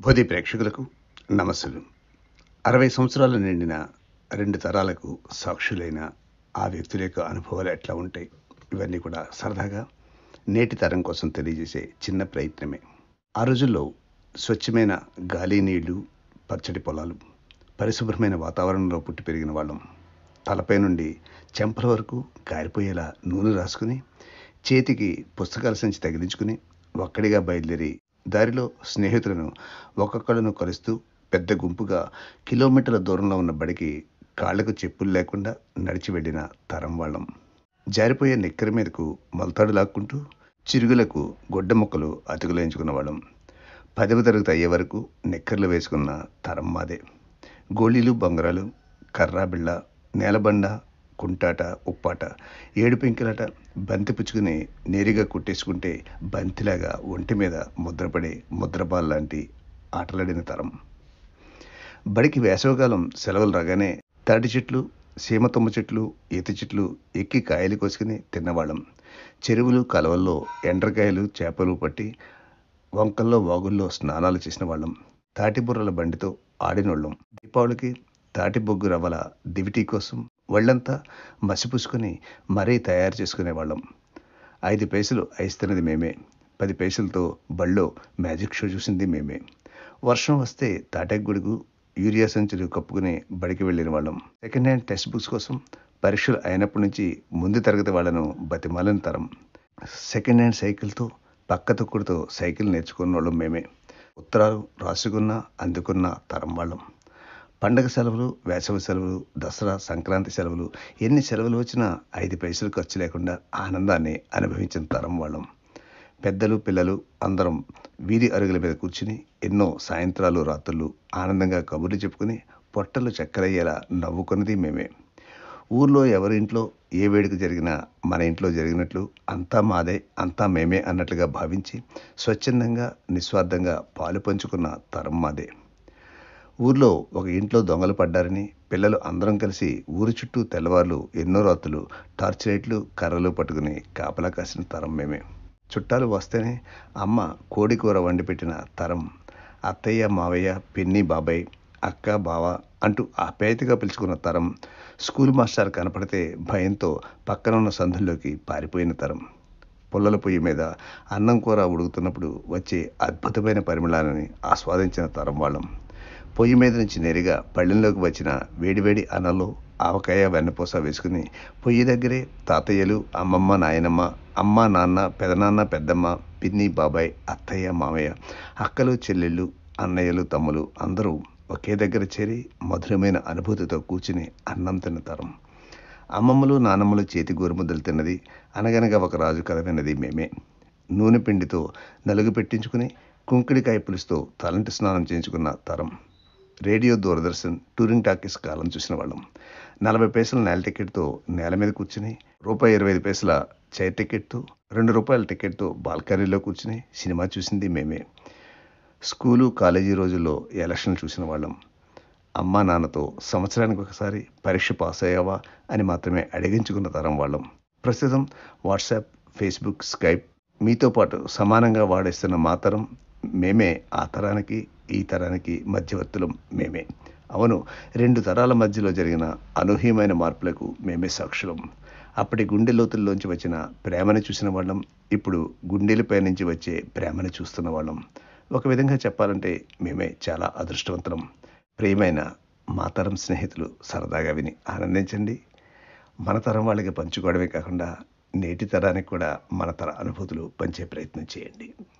భోది ప్రేక్షకులకు నమస్సులు అరవై సంవత్సరాలు నిండిన రెండు తరాలకు సాక్షులైన ఆ వ్యక్తుల యొక్క అనుభవాలు ఎట్లా ఉంటాయి ఇవన్నీ కూడా సరదాగా నేటి తరం కోసం తెలియజేసే చిన్న ప్రయత్నమే ఆ రోజుల్లో స్వచ్ఛమైన గాలి నీళ్లు పచ్చడి పొలాలు పరిశుభ్రమైన వాతావరణంలో పుట్టి పెరిగిన వాళ్ళం తలపై నుండి చెంపల వరకు కారిపోయేలా నూనె రాసుకుని చేతికి పుస్తకాల సంచి తగిలించుకుని ఒక్కడిగా బయలుదేరి దారిలో స్నేహితులను ఒక్కొక్కళ్ళను కలుస్తూ పెద్ద గుంపుగా కిలోమీటర్ల దూరంలో ఉన్న బడికి కాళ్లకు చెప్పులు లేకుండా నడిచి వెళ్ళిన తరం వాళ్ళం జారిపోయే నిక్కర మీదకు మొలతాడు లాక్కుంటూ చిరుగులకు గొడ్డ మొక్కలు అతుకులేయించుకున్న వాళ్ళం పదవ తరగతి అయ్యే వరకు నిక్కర్లు వేసుకున్న తరం మాదే గోళీలు బొంగరాలు కర్రా బిళ్ళ నేలబండ కుంటాట ఉప్పాట ఏడు పెంకిలాట బంతి పుచ్చుకుని నేరుగా కుట్టేసుకుంటే బంతిలాగా ఒంటి మీద ముద్రపడే ముద్రబాల్ లాంటి ఆటలాడిన తరం బడికి వేసవకాలం సెలవులు రాగానే తాటి చెట్లు సీమతొమ్మ చెట్లు ఈత చెట్లు ఎక్కి కాయలు కోసుకుని తిన్నవాళ్ళం చెరువులు కలవల్లో ఎండ్రకాయలు చేపలు పట్టి వంకల్లో వాగుల్లో స్నానాలు చేసిన వాళ్ళం తాటి బుర్రల బండితో ఆడినోళ్ళం దీపావళికి తాటి బొగ్గు రవ్వల దివిటీ కోసం ఒళ్ళంతా మసిపూసుకొని మరీ తయారు చేసుకునేవాళ్ళం ఐదు పైసలు ఐస్ తిన్నది మేమే పది పైసలతో బళ్ళో మ్యాజిక్ షో చూసింది మేమే వర్షం వస్తే తాటెగ్గొడుగు యూరియా సంచులు కప్పుకుని బడికి వెళ్ళిన వాళ్ళం సెకండ్ హ్యాండ్ టెక్స్ట్ బుక్స్ కోసం పరీక్షలు అయినప్పటి నుంచి ముందు తరగతి వాళ్ళను బతిమాలని తరం సెకండ్ హ్యాండ్ సైకిల్తో పక్క తొక్కుడుతో సైకిల్ నేర్చుకున్న వాళ్ళం మేమే ఉత్తరాలు రాసుకున్న అందుకున్న తరం వాళ్ళం పండగ సెలవులు వేసవి సెలవులు దసరా సంక్రాంతి సెలవులు ఎన్ని సెలవులు వచ్చినా ఐదు పైసలు ఖర్చు లేకుండా ఆనందాన్ని అనుభవించిన తరం వాళ్ళం పెద్దలు పిల్లలు అందరం వీధి అరుగుల మీద కూర్చుని ఎన్నో సాయంత్రాలు రాత్రులు ఆనందంగా కబుర్లు చెప్పుకుని పొట్టలు చక్కరయ్యేలా నవ్వుకున్నది మేమే ఊర్లో ఎవరి ఇంట్లో ఏ వేడుక జరిగినా మన ఇంట్లో జరిగినట్లు అంతా మాదే అంతా మేమే అన్నట్లుగా భావించి స్వచ్ఛందంగా నిస్వార్థంగా పాలు పంచుకున్న తరం మాదే ఊర్లో ఒక ఇంట్లో దొంగలు పడ్డారని పిల్లలు అందరం కలిసి ఊరు చుట్టూ తెల్లవార్లు ఎన్నో రాత్రులు టార్చ్ లైట్లు కర్రలు పట్టుకుని కాపలా కాసిన తరం మేమే చుట్టాలు వస్తేనే అమ్మ కోడి కూర వండి పెట్టిన తరం అత్తయ్య మావయ్య పిన్ని బాబాయ్ అక్క బావ అంటూ ఆప్యాయతగా పిలుచుకున్న తరం స్కూల్ మాస్టర్ కనపడితే భయంతో పక్కనున్న సందుల్లోకి పారిపోయిన తరం పుల్లల పొయ్యి మీద అన్నం కూర ఉడుకుతున్నప్పుడు వచ్చే అద్భుతమైన పరిమళాలని ఆస్వాదించిన తరం వాళ్ళం పొయ్యి మీద నుంచి నేరుగా పళ్ళెంలోకి వచ్చిన వేడివేడి అన్నంలో ఆవకాయ వెన్నపూస వేసుకుని పొయ్యి దగ్గరే తాతయ్యలు అమ్మమ్మ నాయనమ్మ అమ్మ నాన్న పెదనాన్న పెద్దమ్మ పిన్ని బాబాయ్ అత్తయ్య మామయ్య అక్కలు చెల్లెళ్ళు అన్నయ్యలు తమ్ములు అందరూ ఒకే దగ్గర చేరి మధురమైన అనుభూతితో కూర్చుని అన్నం తిన్న తరం అమ్మమ్మలు నానమ్మలు చేతి గోరుముద్దలు తిన్నది అనగనగా ఒక రాజు కథ విన్నది మేమే నూనె పిండితో నలుగు పెట్టించుకుని కుంకుడికాయ పులుసుతో తలంటి స్నానం చేయించుకున్న తరం రేడియో దూరదర్శన్ టూరింగ్ టాకీస్ కాలం చూసిన వాళ్ళం నలభై పైసల నేల టికెట్తో నేల మీద కూర్చుని రూపాయి ఇరవై ఐదు పైసల చైర్ టికెట్తో రెండు రూపాయల టికెట్తో బాల్కనీలో కూర్చుని సినిమా చూసింది మేమే స్కూలు కాలేజీ రోజుల్లో ఎలక్షన్లు చూసిన వాళ్ళం అమ్మా నాన్నతో సంవత్సరానికి ఒకసారి పరీక్ష పాస్ అయ్యావా అని మాత్రమే అడిగించుకున్న తరం వాళ్ళం ప్రస్తుతం వాట్సాప్ ఫేస్బుక్ స్కైప్ మీతో పాటు సమానంగా వాడేస్తున్న మా తరం మేమే ఆ తరానికి ఈ తరానికి మధ్యవర్తులం మేమే అవును రెండు తరాల మధ్యలో జరిగిన అనూహ్యమైన మార్పులకు మేమే సాక్షులం అప్పటి గుండె లోతుల్లోంచి వచ్చిన ప్రేమను చూసిన వాళ్ళం ఇప్పుడు గుండెలపై నుంచి వచ్చే ప్రేమను చూస్తున్న వాళ్ళం ఒక విధంగా చెప్పాలంటే మేమే చాలా అదృష్టవంతులం ప్రియమైన మా తరం స్నేహితులు సరదాగా విని ఆనందించండి మన తరం వాళ్ళకి పంచుకోవడమే కాకుండా నేటి తరానికి కూడా మన తర అనుభూతులు పంచే ప్రయత్నం చేయండి